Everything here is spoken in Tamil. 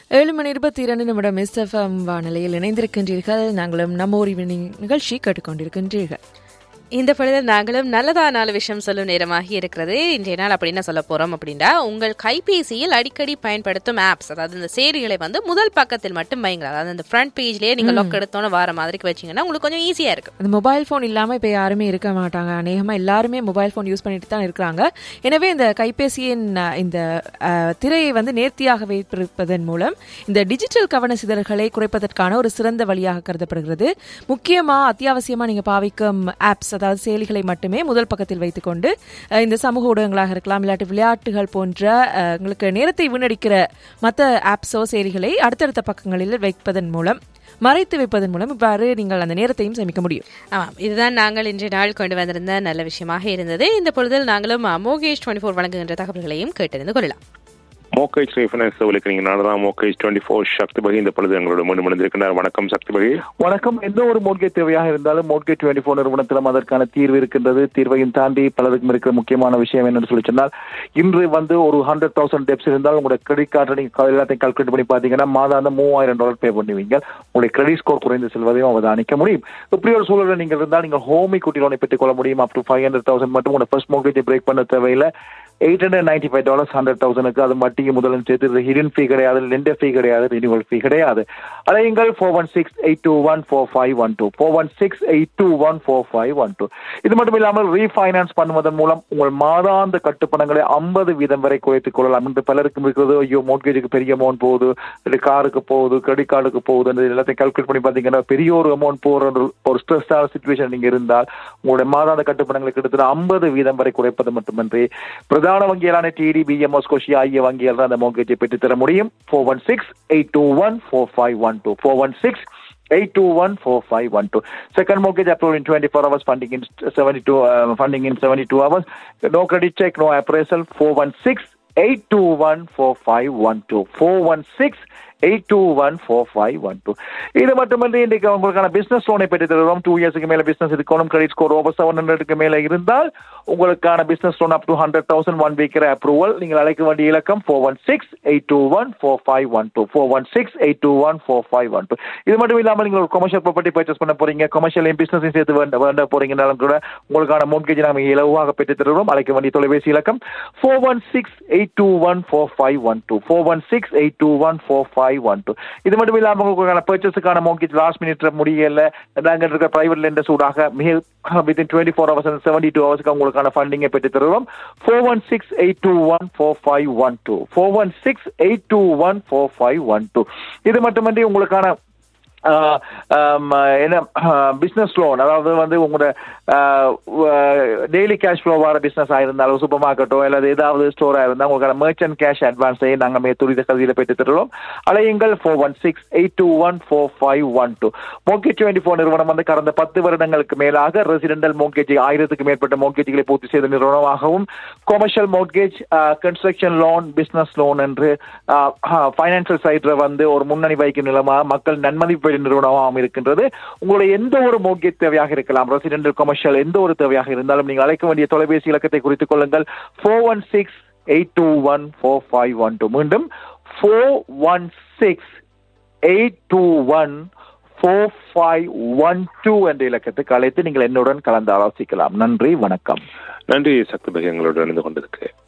ஏழு மணி இருபத்தி இரண்டு நிமிடம் எஸ்எஃப்எம் வானிலையில் இணைந்திருக்கின்றீர்கள் நாங்களும் நம்ம ஒரு நிகழ்ச்சி கேட்டுக்கொண்டிருக்கின்றீர்கள் இந்த பொழுதில் நாங்களும் நல்லதா நாலு விஷயம் சொல்லும் நேரமாகி இருக்கிறது இன்றைய நாள் அப்படி என்ன சொல்ல போறோம் அப்படின்னா உங்கள் கைபேசியில் அடிக்கடி பயன்படுத்தும் ஆப்ஸ் அதாவது இந்த செய்திகளை வந்து முதல் பக்கத்தில் மட்டும் வைங்க அதாவது இந்த ஃப்ரண்ட் பேஜ்லயே நீங்க லாக் எடுத்தோன்னு வார மாதிரிக்கு வச்சீங்கன்னா உங்களுக்கு கொஞ்சம் ஈஸியா இருக்கு அந்த மொபைல் ஃபோன் இல்லாமல் இப்போ யாருமே இருக்க மாட்டாங்க அநேகமாக எல்லாருமே மொபைல் ஃபோன் யூஸ் பண்ணிட்டு தான் இருக்கிறாங்க எனவே இந்த கைபேசியின் அஹ், இந்த அஹ், திரையை வந்து நேர்த்தியாக வைத்திருப்பதன் மூலம் இந்த டிஜிட்டல் கவன சிதறல்களை குறைப்பதற்கான ஒரு சிறந்த வழியாக கருதப்படுகிறது முக்கியமாக அத்தியாவசியமாக நீங்கள் பாவிக்கும் ஆப்ஸ் அதாவது செயலிகளை மட்டுமே முதல் பக்கத்தில் வைத்துக்கொண்டு அஹ், இந்த சமூக ஊடகங்களாக இருக்கலாம் இல்லாட்டி விளையாட்டுகள் போன்ற அஹ், உங்களுக்கு நேரத்தை வீணடிக்கிற மற்ற ஆப்ஸோ செயலிகளை அடுத்தடுத்த பக்கங்களில் வைப்பதன் மூலம் மறைத்து வைப்பதன் மூலம் இவ்வாறு நீங்கள் அந்த நேரத்தையும் சேமிக்க முடியும் ஆமாம் இதுதான் நாங்கள் இன்றைய நாள் கொண்டு வந்திருந்த நல்ல விஷயமாக இருந்தது இந்த பொழுதில் நாங்களும் மோகேஷ் டுவெண்ட்டி ஃபோர் வழங்குகின்ற தகவல்களையும் கேட்டறிந்து கொள்ளலாம் மோகேஜ் ரீஃபைனான்ஸ் விளக்குறீங்க நான் தான் மோகேஜ் டுவெண்ட்டி ஃபோர் சக்தி பகி இந்த பொழுது எங்களோட மீண்டும் இணைந்திருக்கிறார் வணக்கம் சக்தி பகி வணக்கம் எந்த ஒரு மோட்கேஜ் தேவையாக இருந்தாலும் மோட்கேஜ் டுவெண்ட்டி ஃபோர் நிறுவனத்திலும் அதற்கான தீர்வு இருக்கின்றது தீர்வையும் தாண்டி பலருக்கும் இருக்கிற முக்கியமான விஷயம் என்னன்னு சொல்லி சொன்னால் இன்று வந்து ஒரு ஹண்ட்ரட் தௌசண்ட் டெப்ஸ் இருந்தால் உங்களோட கிரெடிட் கார்டை நீங்க எல்லாத்தையும் கால்குலேட் பண்ணி பார்த்தீங்கன்னா மாதாந்தம் மூவாயிரம் டாலர் பே பண்ணுவீங்க உங்களுடைய கிரெடிட் ஸ்கோர் குறைந்து செல்வதையும் அவதானிக்க முடியும் இப்படி ஒரு சூழலில் நீங்கள் இருந்தால் நீங்கள் ஹோமி குட்டி லோனை பெற்றுக் கொள்ள முடியும் up to five hundred thousand மட்டும் உங்களோட ஃபர்ஸ்ட் மோட்கேஜை பிரேக் பண்ண தேவையில்லை eight hundred ninety five dollars hundred தௌசண்ட்க்கு அது மட்டிக்கு முதலும் சேர்த்து ஹிடன் ஃபீ கிடையாது லெண்டர் ஃபீ கிடையாது ரினிவல் ஃபீ கிடையாது அலையுங்கள் four one six eight two one four five one two four one six eight two one four five one two இது மட்டும் இல்லாமல் ரீஃபைனான்ஸ் பண்ணுவதன் மூலம் உங்கள் மாதாந்த கட்டுப்பணங்களை ஐம்பது வீதம் வரை குறைத்துக் கொள்ளலாம் என்று பலருக்கும் இருக்கிறது ஐயோ மோட்கேஜுக்கு பெரிய அமௌண்ட் போகுது இல்லை காருக்கு போகுது கிரெடிட் கார்டுக்கு போகுது அந்த எல்லாத்தையும் கால்குலேட் பண்ணி பார்த்தீங்கன்னா பெரிய ஒரு அமௌண்ட் போகிற ஒரு- ஒரு ஸ்ட்ரெஸ்ஸான சுச்சுவேஷன் நீங்க இருந்தால் உங்களுடைய மாதாந்த கட்டுப்பணங்களை கிட்டத்தட்ட ஐம்பது வீதம் வரை குறைப்பது மட்டுமின்றி பிரதான வங்கிகளான டிடி பிஎம்எஸ் கோஷியா ஆகிய வங்கிகள் தான் அந்த மோட்கேஜை பெற்று தர முடியும் four one six eight two one four five one two four one six 8214512. Second mortgage approved in 24 hours, funding in 72, uh, funding in 72 hours. No credit check, no appraisal. 416 8214512. 416 8214512. இது மட்டுமன்றி இன்றைக்கு உங்களுக்கான பிசினஸ் லோனை பெற்று தருவோம் டூ இயர்ஸ்க்கு மேல பிசினஸ் இருக்கணும் கிரெடிட் ஸ்கோர் ஓவர் செவன் ஹண்ட்ரடுக்கு மேல இருந்தால் உங்களுக்கான business loan up to hundred thousand one வீக்கிற அப்ரூவல் நீங்கள் அழைக்க வேண்டிய இலக்கம் four one six eight two one four five one two four one six eight two one four five one two இது மட்டும் இல்லாமல் நீங்கள் ஒரு கமர்ஷியல் ப்ராப்பர்ட்டி பர்ச்சேஸ் பண்ண போறீங்க கமர்ஷியல் பிசினஸையும் சேர்த்து வேண்ட வேண்ட போறீங்கனாலும் கூட உங்களுக்கான மோட்கேஜ் நாங்கள் இலவாக பெற்று தருவோம் அழைக்க வேண்டிய தொலைபேசி இலக்கம் four one six eight two one four five one two four one six eight two one four five one two இது மட்டும் இல்லாமல் உங்களுக்கான பர்ச்சேஸுக்கான மோட்கேஜ் லாஸ்ட் மினிட்ல முடியல நாங்கள் இருக்கிற பிரைவேட் லெண்டர்ஸ் ஊடாக மிக within twenty four hours and seventy two ஹவர்ஸ்க்கு உங்களுக்கான ஃபண்டிங்கை பெற்று தருவோம் four one six eight two one four five one two four one six eight two one four five one two இது மட்டுமன்றி உங்களுக்கான ஆஹ் ஆம், என்ன பிஸ்னஸ் லோன் அதாவது வந்து உங்களோட டெய்லி கேஷ் ஃப்ளோ வர பிஸ்னஸ் ஆயிருந்தாலும் சூப்பர் மார்க்கெட்டோ அல்லது ஏதாவது ஸ்டோரா இருந்தால் உங்களுக்கான மெர்ச்சன்ட் கேஷ் அட்வான்ஸை நாங்கள் மே துரித கல்வியில் பெற்று தருவோம் அலையுங்கள் four one six eight two one four five one two mortgage twenty four நிறுவனம் வந்து கடந்த பத்து வருடங்களுக்கு மேலாக ரெசிடென்டல் மோக்கேஜ் ஆயிரத்துக்கு மேற்பட்ட மோக்கேஜ்களை பூர்த்தி செய்த நிறுவனமாகவும் commercial mortgage construction loan business loan என்று ஃபைனான்சியல் சைட்ல வந்து ஒரு முன்னணி வைக்கும் நிலமா மக்கள் நன்மதி பெறும் நிறுவனமாகவும் இருக்கின்றது உங்களுடைய எந்த ஒரு மோட்கேஜ் தேவையாக இருக்கலாம் ரெசிடென்டல் கொமர்ஷியல் எந்த ஒரு தேவையாக இருந்தாலும் நீங்கள் அழைக்க வேண்டிய தொலைபேசி இலக்கத்தை குறித்துக் கொள்ளுங்கள் four one six eight two one four five one two மீண்டும் four one six eight two one four five one two என்ற இலக்கத்துக்கு அழைத்து நீங்கள் என்னுடன் கலந்து ஆலோசிக்கலாம் நன்றி வணக்கம் நன்றி சக்தி பகி எங்களோட இணைந்து கொண்டிருக்கு